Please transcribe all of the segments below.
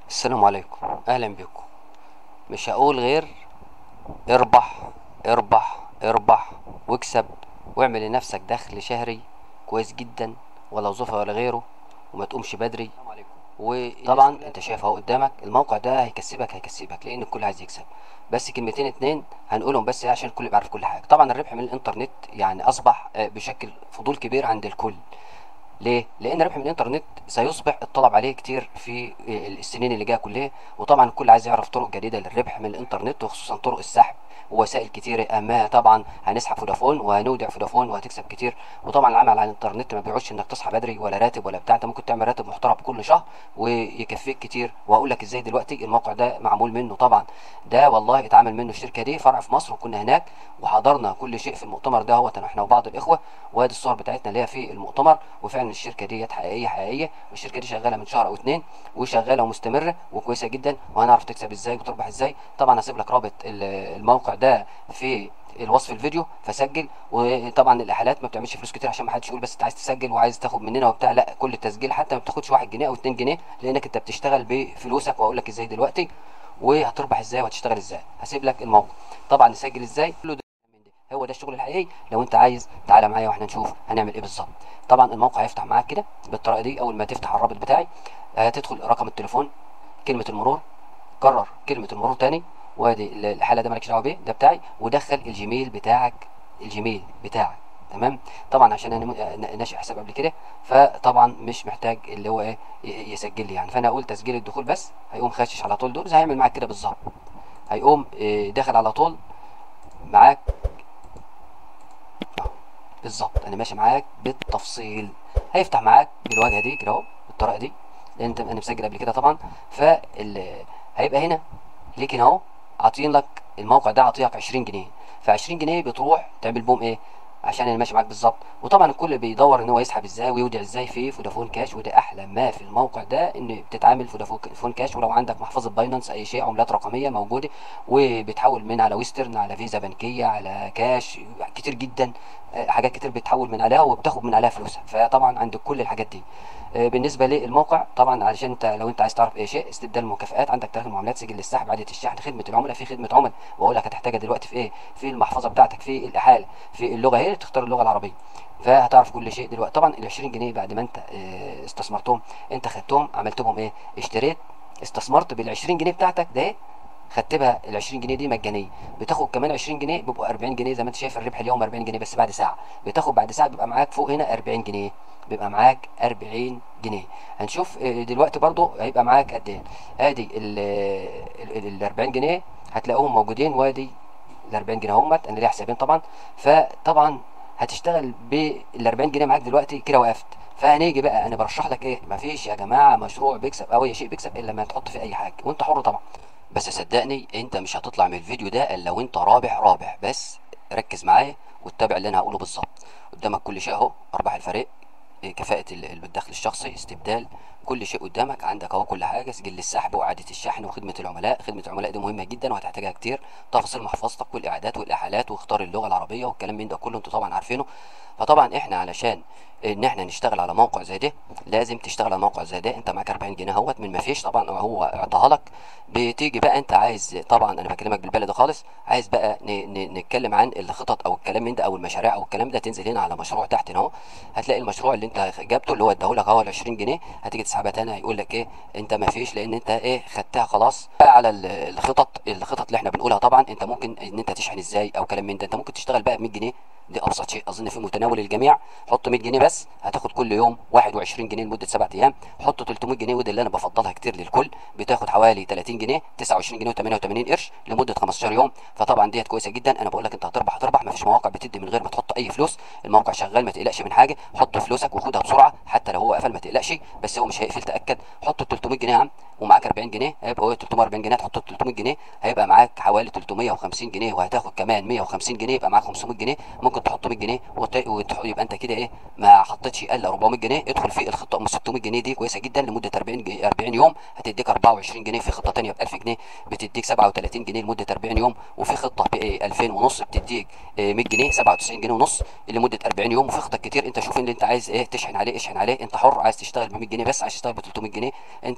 السلام عليكم اهلا بكم مش هقول غير اربح اربح اربح واكسب واعمل لنفسك دخل شهري كويس جدا ولا وظيفه ولا غيره وما تقومش بدري وطبعا انت شايف اهو قدامك الموقع ده هيكسبك هيكسبك لان الكل عايز يكسب بس كلمتين اتنين هنقولهم بس عشان الكل يبقى عارف كل حاجه طبعا الربح من الانترنت يعني اصبح آه، بشكل فضول كبير عند الكل ليه؟ لأن الربح من الإنترنت سيصبح الطلب عليه كتير في السنين اللي جاية كلها وطبعا الكل عايز يعرف طرق جديدة للربح من الإنترنت وخصوصا طرق السحب ووسائل كتيرة أما طبعا هنسحب فودافون وهنودع فودافون وهتكسب كتير وطبعا العمل على الإنترنت ما بيقعدش إنك تصحى بدري ولا راتب ولا بتاع أنت ممكن تعمل راتب محترم كل شهر ويكفيك كتير وهقول لك إزاي دلوقتي الموقع ده معمول منه طبعا ده والله اتعمل منه الشركة دي فرع في مصر وكنا هناك وحضرنا كل شيء في المؤتمر ده هو احنا وبعض الإخوة وادي الصور بتاعتنا اللي هي في المؤتمر وفعلا الشركة ديت حقيقية حقيقية والشركة دي شغالة من شهر أو اتنين وشغالة ومستمرة وكويسة جدا وهنعرف تكسب ازاي وتربح ازاي طبعا هسيب لك رابط ال- الموقع ده في الوصف الفيديو فسجل وطبعا الاحالات ما بتعملش فلوس كتير عشان ما حدش يقول بس انت عايز تسجل وعايز تاخد مننا وبتاع لا كل التسجيل حتى ما بتاخدش 1 جنيه او 2 جنيه لانك انت بتشتغل بفلوسك واقول لك ازاي دلوقتي وهتربح ازاي وهتشتغل ازاي هسيب لك الموقع طبعا نسجل ازاي كله ده من ده. هو ده الشغل الحقيقي لو انت عايز تعالى معايا واحنا نشوف هنعمل ايه بالظبط طبعا الموقع هيفتح معاك كده بالطريقه دي اول ما تفتح الرابط بتاعي هتدخل رقم التليفون كلمه المرور كرر كلمه المرور تاني وادي ال- الحاله ده مالكش دعوه بيه ده بتاعي ودخل الجيميل بتاعك الجيميل بتاعك تمام طبعا عشان انا م- ناشئ حساب قبل كده فطبعا مش محتاج اللي هو ايه ي- يسجل لي يعني فانا اقول تسجيل الدخول بس هيقوم خاشش على طول دول زي هيعمل معاك كده بالظبط هيقوم إيه، داخل على طول معاك أهو، بالظبط انا ماشي معاك بالتفصيل هيفتح معاك بالواجهه دي كده اهو بالطريقه دي لان انت انا مسجل قبل كده طبعا فال هيبقى هنا ليك هنا اهو عاطين لك الموقع ده عاطيك 20 جنيه ف 20 جنيه بتروح تعمل بهم ايه عشان انا ماشي معاك بالظبط وطبعا الكل بيدور ان هو يسحب ازاي ويودع ازاي في فودافون كاش وده احلى ما في الموقع ده ان بتتعامل فودافون كاش ولو عندك محفظه باينانس اي شيء عملات رقميه موجوده وبتحول من على ويسترن على فيزا بنكيه على كاش كتير جدا آه، حاجات كتير بتحول من عليها وبتاخد من عليها فلوسها فطبعا عندك كل الحاجات دي آه، بالنسبه للموقع طبعا علشان انت لو انت عايز تعرف اي شيء استبدال المكافآت عندك تاريخ المعاملات سجل السحب عاده الشحن خدمه العملاء في خدمه عملاء واقول لك هتحتاجها دلوقتي في ايه في المحفظه بتاعتك في الاحاله في اللغه هي تختار اللغه العربيه فهتعرف كل شيء دلوقتي طبعا ال 20 جنيه بعد ما انت آه، استثمرتهم انت خدتهم عملت بهم ايه اشتريت استثمرت بال 20 جنيه بتاعتك ده إيه؟ خدت بها ال 20 جنيه دي مجانيه بتاخد كمان 20 جنيه بيبقوا 40 جنيه زي ما انت شايف الربح اليوم 40 جنيه بس بعد ساعه بتاخد بعد ساعه بيبقى معاك فوق هنا 40 جنيه بيبقى معاك 40 جنيه هنشوف آه، دلوقتي برضو هيبقى معاك قد ايه ادي ال ال- ال 40 جنيه هتلاقوهم موجودين وادي ال 40 جنيه اهمت انا ليا حسابين طبعا فطبعا هتشتغل بال 40 جنيه معاك دلوقتي كده وقفت فهنيجي بقى انا برشح لك ايه مفيش يا جماعه مشروع بيكسب او اي شيء بيكسب الا لما تحط فيه اي حاجه وانت حر طبعا بس صدقني انت مش هتطلع من الفيديو ده الا لو انت رابح رابح بس ركز معايا واتبع اللي انا هقوله بالظبط قدامك كل شيء اهو ارباح الفريق إيه، كفاءة ال- الدخل الشخصي استبدال كل شيء قدامك عندك اهو كل حاجة سجل السحب وإعادة الشحن وخدمة العملاء خدمة العملاء دي مهمة جدا وهتحتاجها كتير تفاصيل محفظتك والإعادات والإحالات واختار اللغة العربية والكلام من ده كله انتوا طبعا عارفينه فطبعا احنا علشان ان احنا نشتغل على موقع زي ده لازم تشتغل على موقع زي ده انت معاك 40 جنيه اهوت من ما فيش طبعا هو اعطاها لك بتيجي بقى انت عايز طبعا انا بكلمك بالبلد خالص عايز بقى ن- ن- نتكلم عن الخطط او الكلام من ده او المشاريع او الكلام ده تنزل هنا على مشروع تحت هنا اهو هتلاقي المشروع اللي انت جابته اللي هو اداهولك اهو ال 20 جنيه هتيجي تسحبها تاني هيقول لك ايه انت ما فيش لان انت ايه خدتها خلاص بقى على ال- الخطط الخطط اللي احنا بنقولها طبعا انت ممكن ان انت تشحن ازاي او كلام من ده انت ممكن تشتغل بقى ب 100 جنيه دي ابسط شيء اظن في متناول الجميع حط 100 جنيه بس هتاخد كل يوم 21 جنيه لمده 7 ايام حط 300 جنيه ودي اللي انا بفضلها كتير للكل بتاخد حوالي 30 جنيه 29 جنيه و88 قرش لمده 15 يوم فطبعا ديت كويسه جدا انا بقول لك انت هتربح هتربح ما فيش مواقع بتدي من غير ما تحط اي فلوس الموقع شغال ما تقلقش من حاجه حط فلوسك وخدها بسرعه حتى لو هو قفل ما تقلقش بس هو مش هيقفل تاكد حط 300 جنيه يا عم ومعاك 40 جنيه هيبقى هو 340 جنيه تحط 300 جنيه هيبقى معاك حوالي 350 جنيه وهتاخد كمان 150 جنيه يبقى معاك 500 جنيه ممكن تحط 100 جنيه وت- وتح- يبقى انت كده ايه ما حطيتش الا 400 جنيه ادخل في الخطه ام 600 جنيه دي كويسه جدا لمده 40 جي- 40 يوم هتديك 24 جنيه في خطه ثانيه ب 1000 جنيه بتديك 37 جنيه لمده 40 يوم وفي خطه ب 2000 ونص بتديك آه، 100 جنيه 97 جنيه ونص لمده 40 يوم وفي خطط كتير انت شوف اللي انت عايز ايه تشحن عليه اشحن عليه انت حر عايز تشتغل ب 100 جنيه بس عايز تشتغل ب 300 جنيه انت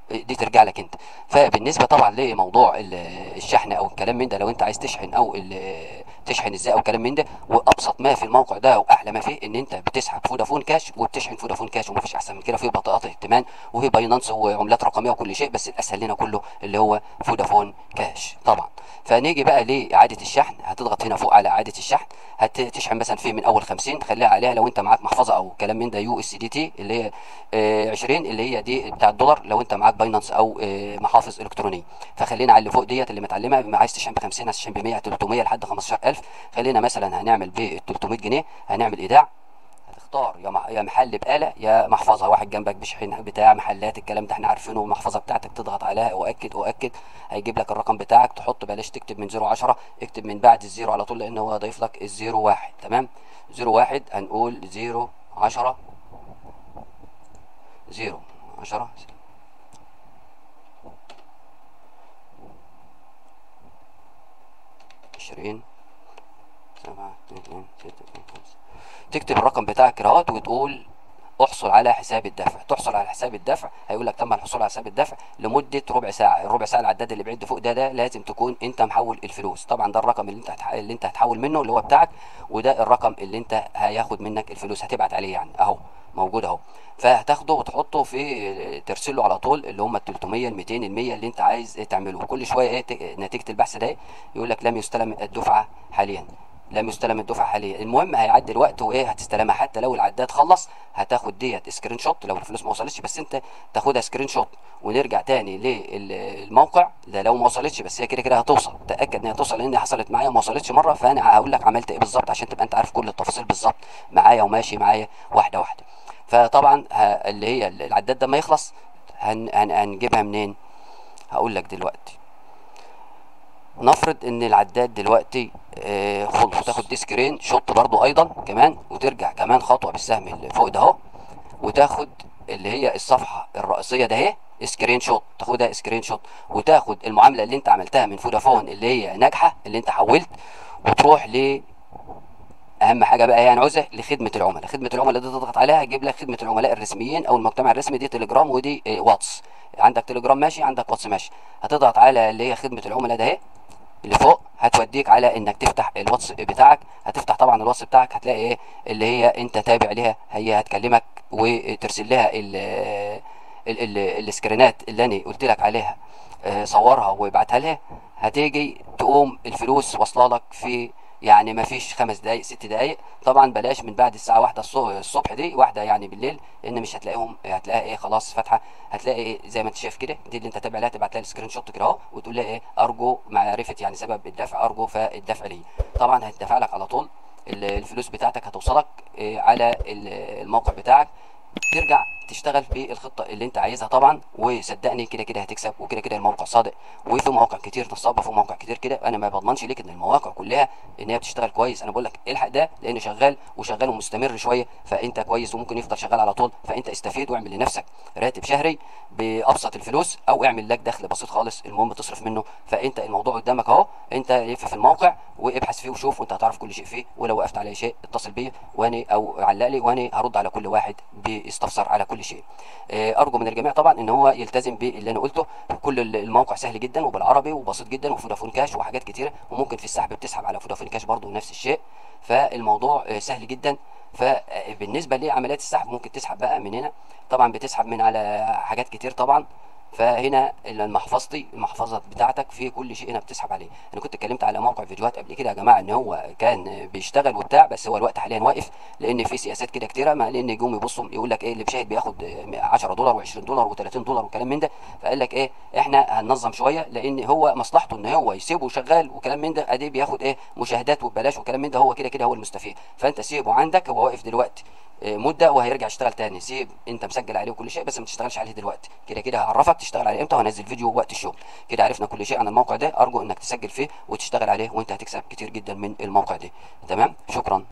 دي ترجع لك انت فبالنسبه طبعا لموضوع ال- الشحن او الكلام من ده لو انت عايز تشحن او ال- تشحن ازاي او الكلام من ده وابسط ما في الموقع ده واحلى ما فيه ان انت بتسحب فودافون كاش وبتشحن فودافون كاش ومفيش احسن من كده في بطاقات ائتمان وفي باينانس وعملات رقميه وكل شيء بس الاسهل لنا كله اللي هو فودافون كاش طبعا فنيجي بقى لاعاده الشحن هتضغط هنا فوق على اعاده الشحن هتشحن مثلا في من اول 50 تخليها عليها لو انت معاك محفظه او كلام من ده يو اس دي تي اللي هي آه، 20 اللي هي دي بتاع الدولار لو انت معاك باينانس او آه، محافظ الكترونيه فخلينا على اللي فوق ديت اللي متعلمه ما عايز تشحن ب 50 عايز تشحن ب 100 300 لحد 15000 خلينا مثلا هنعمل ب 300 جنيه هنعمل ايداع هتختار يا مح- يا محل بآلة يا محفظة واحد جنبك بشحن بتاع محلات الكلام ده احنا عارفينه المحفظة بتاعتك تضغط عليها وأكد وأكد هيجيب لك الرقم بتاعك تحط بلاش تكتب من 0 10 اكتب من بعد الزيرو على طول لأن هو ضايف لك الزيرو واحد تمام زيرو واحد هنقول زيرو عشرة زيرو عشرة عشرين سبعة اتنين اتنين ستة اتنين خمسة تكتب الرقم بتاعك كده اهوت وتقول احصل على حساب الدفع تحصل على حساب الدفع هيقول لك تم الحصول على حساب الدفع لمده ربع ساعه الربع ساعه العداد اللي بعد فوق ده ده لازم تكون انت محول الفلوس طبعا ده الرقم اللي انت هتح... اللي انت هتحول منه اللي هو بتاعك وده الرقم اللي انت هياخد منك الفلوس هتبعت عليه يعني اهو موجود اهو فهتاخده وتحطه في ترسله على طول اللي هم ال 300 ال 200 ال 100 اللي انت عايز تعمله كل شويه ايه ت- نتيجه البحث ده يقول لك لم يستلم الدفعه حاليا لم يستلم الدفعه حاليا المهم هيعدي الوقت وايه هتستلمها حتى لو العداد خلص هتاخد ديت سكرين شوت لو الفلوس ما وصلتش بس انت تاخدها سكرين شوت ونرجع تاني للموقع ده لو ما وصلتش بس هي كده كده هتوصل تاكد ان هي توصل لان حصلت معايا وما وصلتش مره فانا هقول لك عملت ايه بالظبط عشان تبقى انت عارف كل التفاصيل بالظبط معايا وماشي معايا واحده واحده فطبعا ه- اللي هي العداد ده ما يخلص هن هن هنجيبها منين هقول لك دلوقتي نفرض ان العداد دلوقتي آه خلص تاخد دي سكرين شوت برضو ايضا كمان وترجع كمان خطوه بالسهم اللي فوق ده اهو وتاخد اللي هي الصفحه الرئيسيه ده اهي سكرين شوت تاخدها سكرين شوت وتاخد المعامله اللي انت عملتها من فودافون اللي هي ناجحه اللي انت حولت وتروح ل اهم حاجه بقى هي هنعوزها لخدمه العملاء خدمه العملاء دي تضغط عليها هتجيب لك خدمه العملاء الرسميين او المجتمع الرسمي دي تليجرام ودي آه، واتس عندك تليجرام ماشي عندك واتس ماشي هتضغط على اللي هي خدمه العملاء ده اهي اللي فوق هتوديك على انك تفتح الواتس بتاعك هتفتح طبعا الواتس بتاعك هتلاقي ايه اللي هي انت تابع ليها هي هتكلمك وترسل لها ال ال ال السكرينات اللي انا قلت لك عليها آه، صورها وابعتها لها هتيجي تقوم الفلوس واصله لك في يعني ما فيش خمس دقايق ست دقايق طبعا بلاش من بعد الساعه واحدة الص- الصبح دي واحدة يعني بالليل لان مش هتلاقيهم هتلاقي ايه خلاص فاتحه هتلاقي ايه زي ما انت شايف كده دي اللي انت تابع لها تبعت لها السكرين شوت كده اهو وتقول لها ايه ارجو معرفه يعني سبب الدفع ارجو فالدفع لي طبعا هتدفع لك على طول ال- الفلوس بتاعتك هتوصلك إيه على ال- الموقع بتاعك ترجع تشتغل بالخطه اللي انت عايزها طبعا وصدقني كده كده هتكسب وكده كده الموقع صادق وفي مواقع كتير نصابه في مواقع كتير كده انا ما بضمنش ليك ان المواقع كلها ان هي بتشتغل كويس انا بقول لك الحق ده لانه شغال وشغال ومستمر شويه فانت كويس وممكن يفضل شغال على طول فانت استفيد واعمل لنفسك راتب شهري بابسط الفلوس او اعمل لك دخل بسيط خالص المهم تصرف منه فانت الموضوع قدامك اهو انت لف في الموقع وابحث فيه وشوف وانت هتعرف كل شيء فيه ولو وقفت على شيء اتصل بيا وانا او علق لي وانا هرد على كل واحد بيستفسر على كل شيء آه، ارجو من الجميع طبعا ان هو يلتزم باللي انا قلته كل ال- الموقع سهل جدا وبالعربي وبسيط جدا وفودافون كاش وحاجات كتيره وممكن في السحب بتسحب على فودافون كاش برضه نفس الشيء فالموضوع آه، سهل جدا فبالنسبه لعمليات السحب ممكن تسحب بقى من هنا طبعا بتسحب من على حاجات كتير طبعا فهنا المحفظتي المحفظه بتاعتك في كل شيء هنا بتسحب عليه انا كنت اتكلمت على موقع فيديوهات قبل كده يا جماعه ان هو كان بيشتغل وبتاع بس هو الوقت حاليا واقف لان في سياسات كده كتيره مع لان يجوا يبصوا يقول لك ايه اللي بشاهد بياخد 10 دولار و20 دولار و30 دولار وكلام من ده فقال لك ايه احنا هننظم شويه لان هو مصلحته ان هو يسيبه شغال وكلام من ده ادي بياخد ايه مشاهدات وببلاش وكلام من ده هو كده كده هو المستفيد فانت سيبه عندك هو واقف دلوقتي آه، مده وهيرجع يشتغل تاني سيب انت مسجل عليه وكل شيء بس ما تشتغلش عليه دلوقتي كده كده هعرفك تشتغل عليه امتى وهنزل فيديو وقت الشغل كده عرفنا كل شيء عن الموقع ده ارجو انك تسجل فيه وتشتغل عليه وانت هتكسب كتير جدا من الموقع ده تمام شكرا